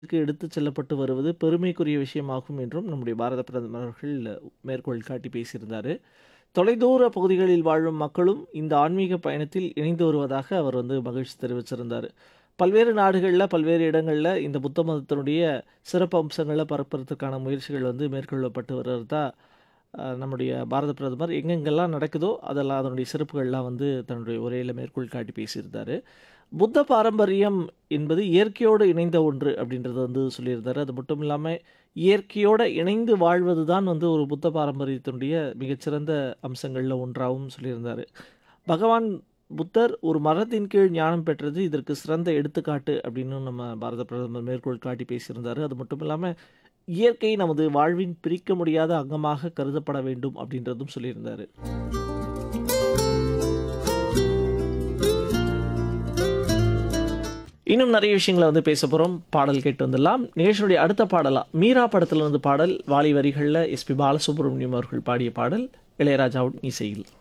க்கு எடுத்துச் செல்லப்பட்டு வருவது பெருமைக்குரிய விஷயமாகும் என்றும் நம்முடைய பாரத பிரதமர் அவர்கள் மேற்கோள் காட்டி பேசியிருந்தாரு. தொலைதூர பகுதிகளில் வாழும் மக்களும் இந்த ஆன்மீக பயணத்தில் இணைந்து வருவதாக அவர் வந்து மகிழ்ச்சி தெரிவிச்சிருந்தாரு. பல்வேறு நாடுகள்ல, பல்வேறு இடங்கள்ல இந்த புத்த மதத்தினுடைய சிறப்பு அம்சங்கள பரப்புறதுக்கான முயற்சிகள் வந்து மேற்கொள்ளப்பட்டு வருறதா, அ நம்முடைய பாரத பிரதமர் எங்கெங்கெல்லாம் நடக்குதோ, அதெல்லாம் அதனுடைய சிறப்புகள்லாம் வந்து தன்னுடைய உரையில மேற்கோள் காட்டி பேசியிருந்தாரு. புத்த பாரம்பரியம் என்பது இயற்கையோடு இணைந்த ஒன்று அப்படின்றத வந்து சொல்லியிருந்தாரு. அது மட்டும் இல்லாம இயற்கையோட இணைந்து வாழ்வது தான் வந்து ஒரு புத்த பாரம்பரியத்தினுடைய மிகச்சிறந்த அம்சங்கள்ல ஒன்றாவும் சொல்லியிருந்தாரு. பகவான் புத்தர் ஒரு மரத்தின் கீழ் ஞானம் பெற்றது இதற்கு சிறந்த எடுத்துக்காட்டு அப்படின்னும் நம்ம பாரத பிரதமர் மேற்கோள் காட்டி பேசியிருந்தாரு. அது மட்டும் இல்லாம இயற்கை நமது வாழ்வின் பிரிக்க முடியாத அங்கமாக கருதப்பட வேண்டும் அப்படின்றதும் சொல்லியிருந்தாரு. இன்னும் நிறைய விஷயங்கள வந்து பேசப் போறோம். பாடல் கேட்டு வந்துடலாம். நிகழ்ச்சியினுடைய அடுத்த பாடலா மீரா படத்திலிருந்து பாடல் வாலி வரிகள்ல எஸ்.பி. பாலசுப்ரமணியம் அவர்கள் பாடிய பாடல் இளையராஜாவின் இசையில்.